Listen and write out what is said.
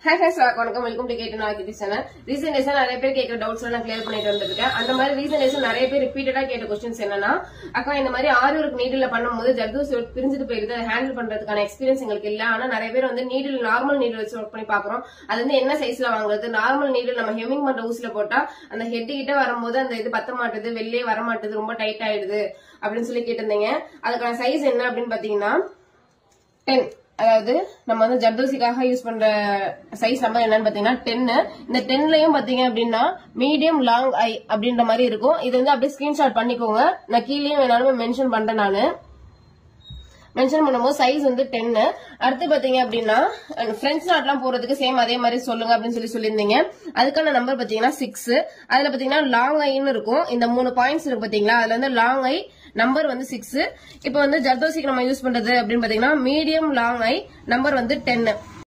hi hi sir வணக்கம் welcome to கேட்டு நான் சேனல் ரீசெண்ட் டேஸா நிறைய பேர் கேட்கிற டவுட்ஸ் எல்லாம் கிளியர் பண்ணிட்டு வந்திருக்கேன் அந்த மாதிரி ரீசெண்ட் டேஸ் நிறைய பேர் ரிப்பீட்டடா கேட்ட கொஸ்டின்ஸ் என்னன்னா அக்கா இந்த மாதிரி ஆரி ஒர்க் நீடில் பண்ணும்போது ஜர்தூசி ஒர்க் பிரிஞ்சுட்டு போயிருது அதை ஹேண்டில் பண்றதுக்கான எக்ஸ்பீரியன்ஸ் எங்களுக்கு இல்ல ஆனா நிறைய பேர் வந்து நீடில் நார்மல் நீடில் வச்சு ஒர்க் பண்ணி பாக்குறோம் அது வந்து என்ன சைஸ்ல வாங்குறது நார்மல் நீடில் நம்ம ஹெமிங் பண்ற ஊசில போட்டா அந்த ஹெட் கிட்ட வரும்போது அந்த இது பத்த மாட்டுது வெளியே வர மாட்டுது ரொம்ப டைட் ஆயிடுது அப்படின்னு சொல்லி கேட்டிருந்தீங்க அதுக்கான சைஸ் என்ன அப்படின்னு பாத்தீங்கன்னா டென் அதாவது நம்ம வந்து ஜர்தோசிக்காக யூஸ் பண்ற சைஸ் நம்பர் என்னன்னு பாத்தீங்கன்னா டென்னு இந்த டென்லயும் பாத்தீங்க அப்படின்னா மீடியம் லாங் ஐ அப்படின்ற மாதிரி இருக்கும் இது வந்து அப்படியே ஸ்கிரீன்ஷாட் பண்ணிக்கோங்க நான் கீழேயும் வேணாலும் மென்ஷன் பண்றேன் நானு மென்ஷன் பண்ணும்போது சைஸ் வந்து டென்னு அடுத்து பாத்தீங்க அப்படின்னா ஃப்ரெண்ட்ஸ் நாட்லாம் போறதுக்கு சேம் அதே மாதிரி சொல்லுங்க அப்படின்னு சொல்லி சொல்லியிருந்தீங்க அதுக்கான நம்பர் பாத்தீங்கன்னா சிக்ஸ் அதுல பாத்தீங்கன்னா லாங் ஐன்னு இருக்கும் இந்த மூணு பாயிண்ட்ஸ் இருக்கு பாத்தீங்களா அதுல வந்து லாங் ஐ நம்பர் வந்து சிக்ஸ் இப்போ வந்து ஜர்தோசிக்கு நம்ம யூஸ் பண்றது அப்படின்னு பாத்தீங்கன்னா மீடியம் லாங் ஐ நம்பர் வந்து டென்னு